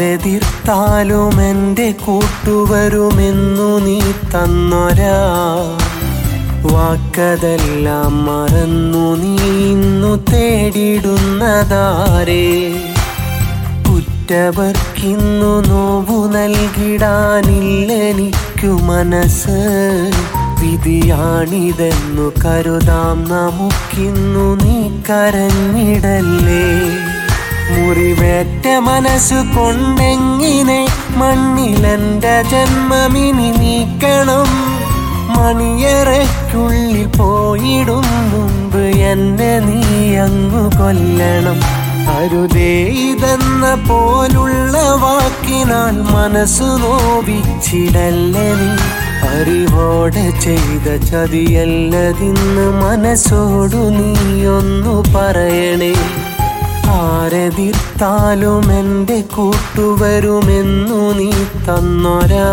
ആരെതിർത്താലും എൻ്റെ കൂട്ടുവരുമെന്നു നീ തന്നൊരാ വാക്കതെല്ലാം മറന്നു നീ ഇന്നു തേടിടുന്നതാരേ കുറ്റവർക്കിന്നു നോവു നൽകിടാനില്ലെനിക്കു മനസ്സ് വിധിയാണിതെന്നു കരുതാം നമുക്കിന്നു നീ കരഞ്ഞിടല്ലേ മുറിവേറ്റ മനസ്സു കൊണ്ടെങ്ങിനെ മണ്ണിലെന്റെ ജന്മമിനി നീക്കണം മണിയറയ്ക്കുള്ളിൽ പോയിടും മുമ്പ് എന്നെ നീ അങ്ങു കൊല്ലണം അരുതേ ഇതെന്ന പോലുള്ള വാക്കിനാൽ മനസ്സു നോവിച്ചിടല്ലേ നീ അറിവോടെ ചെയ്ത ചതിയല്ലതിന്ന് മനസ്സോടു നീ ഒന്നു പറയണേ ആരെതിർത്താലും എൻ്റെ കൂട്ടുവരുമെന്നു നീ തന്നൊരാ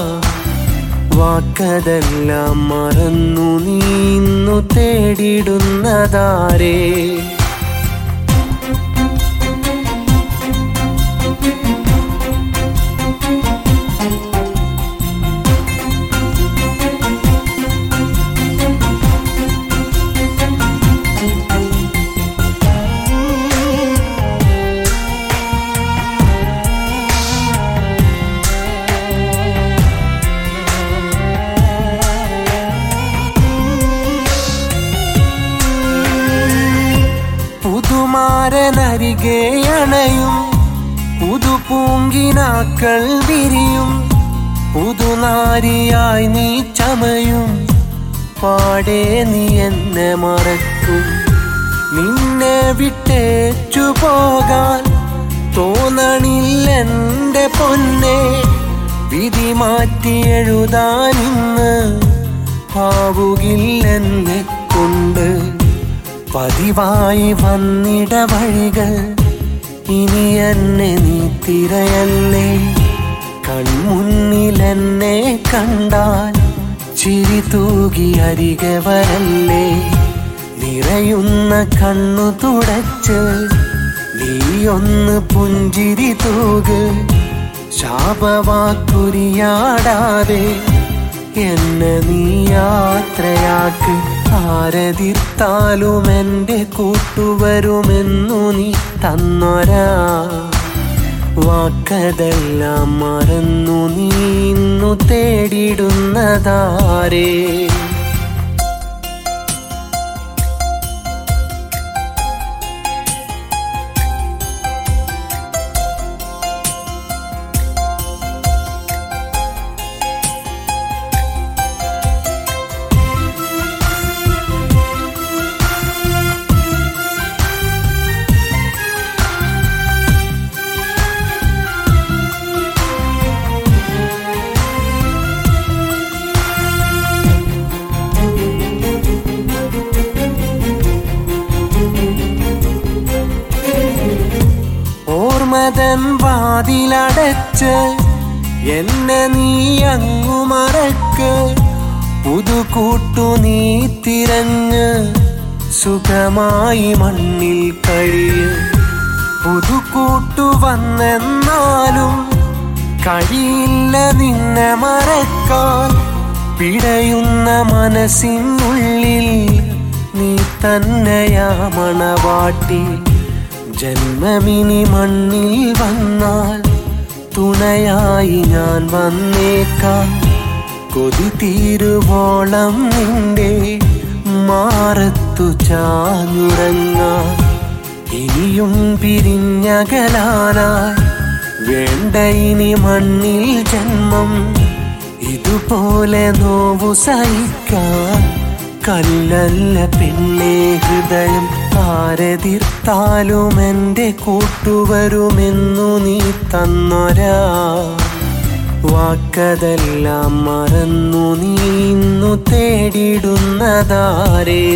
വാക്കതെല്ലാം മറന്നു നീ ഇന്നു തേടിടുന്നതാരേ പുതുമാരനരികെ അണയും പുതുപൂങ്കിനാക്കൾ വിരിയും പുതുനാരിയായി നീ ചമയും പാടെ നീ എന്നെ മറക്കും നിന്നെ വിട്ടേച്ചു പോകാൻ തോന്നണില്ലെന്റെ പൊന്നെ വിധി മാറ്റി എഴുതാനിന്ന് ആവുകില്ലെന്നെ കൊണ്ട് പതിവായി വന്നിട വഴികൾ ഇനി എന്നെ നീ തിരയല്ലേ കൺമുന്നിൽ എന്നെ കണ്ടാൽ ചിരി തൂകി അരികെ വരല്ലേ നിറയുന്ന കണ്ണു തുടച്ച് നീയൊന്ന് പുഞ്ചിരി തൂക് ശാപവാക്കുരിയാടാതെ എന്നെ നീ യാത്രയാക്ക് ആരെതിർത്താലും എൻ്റെ കൂട്ടുവരുമെന്നു നീ തന്നൊരാ വാക്കതെല്ലാം മറന്നു നീ ഇന്നു തേടിടുന്നതാരേ ഓർമ്മതൻ വാതിലടച്ച് എന്നെ നീ അങ്ങു മറക്ക് പുതുകൂട്ടു നീ തിരഞ്ഞ് സുഖമായി മണ്ണിൽ കഴിയ് പുതുകൂട്ടു വന്നെന്നാലും കഴിയില്ല നിന്നെ മറക്കാൻ പിടയുന്ന മനസ്സിനുള്ളിൽ നീ തന്നെയാ മണവാട്ടി ജന്മമിനി മണ്ണിൽ വന്നാൽ തുണയായി ഞാൻ വന്നേക്കാം കൊതി തീരുവോളം നിന്റെ മാറത്തു ചാഞ്ഞുറങ്ങാൻ ഇനിയും പിരിഞ്ഞകലാനായി വേണ്ട ഇനി മണ്ണിൽ ജന്മം ഇതുപോലെ നോവു സഹിക്കാൻ കല്ലല്ല പെണ്ണേ ഹൃദയം ആരെതിർത്താലും എൻ്റെ കൂട്ടുവരുമെന്നു നീ തന്നൊരാ വാക്കതെല്ലാം മറന്നു നീ ഇന്നു തേടിടുന്നതാരേ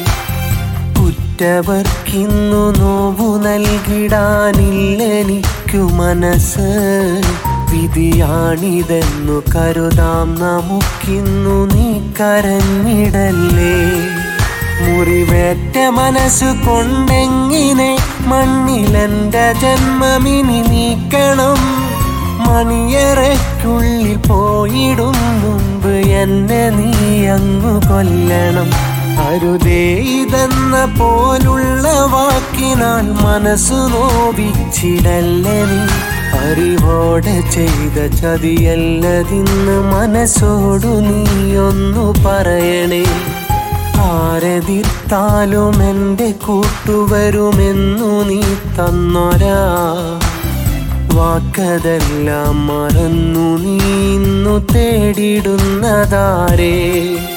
കുറ്റവർക്കിന്നു നോവു നൽകിടാനില്ലെനിക്കു മനസ്സ് വിധിയാണിതെന്നു കരുതാം നമുക്കിന്നു നീ കരഞ്ഞിടല്ലേ മുറിവേറ്റ മനസ്സു കൊണ്ടെങ്ങിനെ മണ്ണിലെന്റെ ജന്മമിനി നീക്കണം മണിയറയ്ക്കുള്ളിൽ പോയിടും മുമ്പ് എന്നെ നീ അങ്ങു കൊല്ലണം അരുതേ ഇതെന്ന പോലുള്ള വാക്കിനാൽ മനസ്സു നോവിച്ചിടല്ലേ നീ അറിവോടെ ചെയ്ത ചതിയല്ലതിന്ന് മനസ്സോടു നീ ഒന്നു പറയണേ ആരെതിർത്താലും എൻ്റെ കൂട്ടുവരുമെന്നു നീ തന്നൊരാ വാക്കതെല്ലാം മറന്നു നീ ഇന്നു തേടിടുന്നതാരേ